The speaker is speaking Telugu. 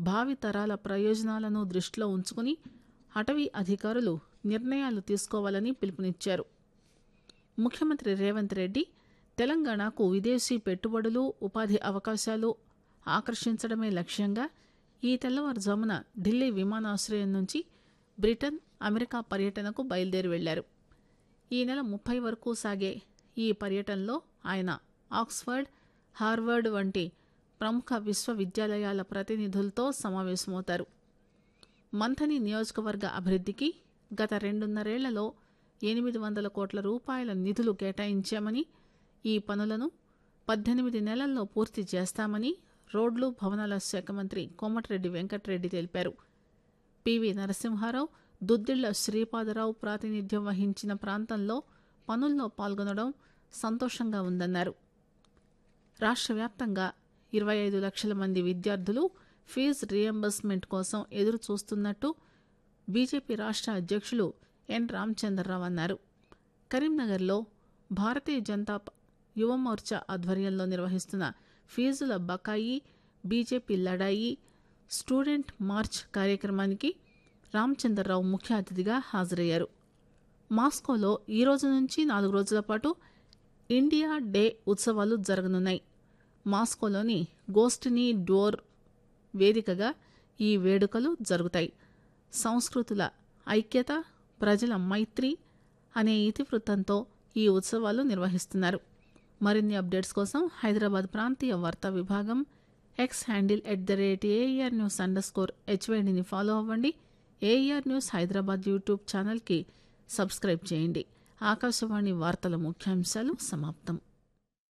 భావి తరాల ప్రయోజనాలను దృష్టిలో ఉంచుకుని అటవీ అధికారులు నిర్ణయాలు తీసుకోవాలని పిలుపునిచ్చారు ముఖ్యమంత్రి రేవంత్ రెడ్డి తెలంగాణకు విదేశీ పెట్టుబడులు ఉపాధి అవకాశాలు ఆకర్షించడమే లక్ష్యంగా ఈ తెల్లవారుజామున ఢిల్లీ విమానాశ్రయం నుంచి బ్రిటన్ అమెరికా పర్యటనకు బయలుదేరి వెళ్లారు ఈ నెల ముప్పై వరకు సాగే ఈ పర్యటనలో ఆయన ఆక్స్ఫర్డ్ హార్వర్డ్ వంటి ప్రముఖ విశ్వవిద్యాలయాల ప్రతినిధులతో సమావేశమవుతారు మంథని నియోజకవర్గ అభివృద్ధికి గత రెండున్నరేళ్లలో ఎనిమిది వందల కోట్ల రూపాయల నిధులు కేటాయించామని ఈ పనులను పద్దెనిమిది నెలల్లో పూర్తి చేస్తామని రోడ్లు భవనాల శాఖ మంత్రి కోమటిరెడ్డి వెంకటరెడ్డి తెలిపారు పివి నరసింహారావు దుద్దిళ్ల శ్రీపాదరావు ప్రాతినిధ్యం వహించిన ప్రాంతంలో పనుల్లో పాల్గొనడం సంతోషంగా ఉందన్నారు రాష్ట్ర వ్యాప్తంగా ఇరవై ఐదు లక్షల మంది విద్యార్థులు ఫీజు రియంబర్స్మెంట్ కోసం ఎదురు చూస్తున్నట్టు బీజేపీ రాష్ట్ర అధ్యక్షులు ఎన్ రామచంద్రరావు అన్నారు కరీంనగర్లో భారతీయ జనతా ప- యువమోర్చా ఆధ్వర్యంలో నిర్వహిస్తున్న ఫీజుల బకాయి బీజేపీ లడాయి స్టూడెంట్ మార్చ్ కార్యక్రమానికి రామచంద్రరావు ముఖ్య అతిథిగా హాజరయ్యారు మాస్కోలో ఈ రోజు నుంచి నాలుగు రోజుల పాటు ఇండియా డే ఉత్సవాలు జరగనున్నాయి మాస్కోలోని గోస్టినీ డోర్ వేదికగా ఈ వేడుకలు జరుగుతాయి సంస్కృతుల ఐక్యత ప్రజల మైత్రి అనే ఇతివృత్తంతో ఈ ఉత్సవాలు నిర్వహిస్తున్నారు మరిన్ని అప్డేట్స్ కోసం హైదరాబాద్ ప్రాంతీయ వార్తా విభాగం X handle at the rate AR news underscore హెచ్వైడిని ఫాలో అవ్వండి ఏఆర్ న్యూస్ హైదరాబాద్ యూట్యూబ్ ఛానల్కి సబ్స్క్రైబ్ చేయండి ఆకాశవాణి వార్తల ముఖ్యాంశాలు సమాప్తం